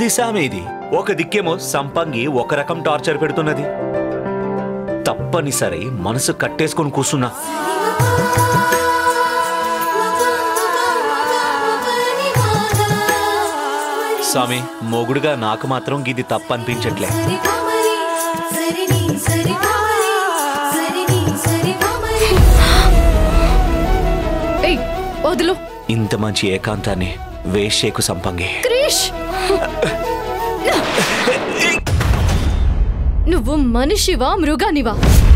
ఏంది సామె ఇది ఒక దిక్కేమో సంపంగి ఒక రకం టార్చర్ పెడుతున్నది తప్పనిసరి మనసు కట్టేసుకొని కూర్చున్నా స్వామి మొగుడుగా నాకు మాత్రం గిది తప్పు అనిపించట్లే ఏయ్ వదులు ఇంత మంచి ఏకాంతాన్ని వేషేకు సంపంగి క్రిష్ నువ్వు మనిషివా మృగానివా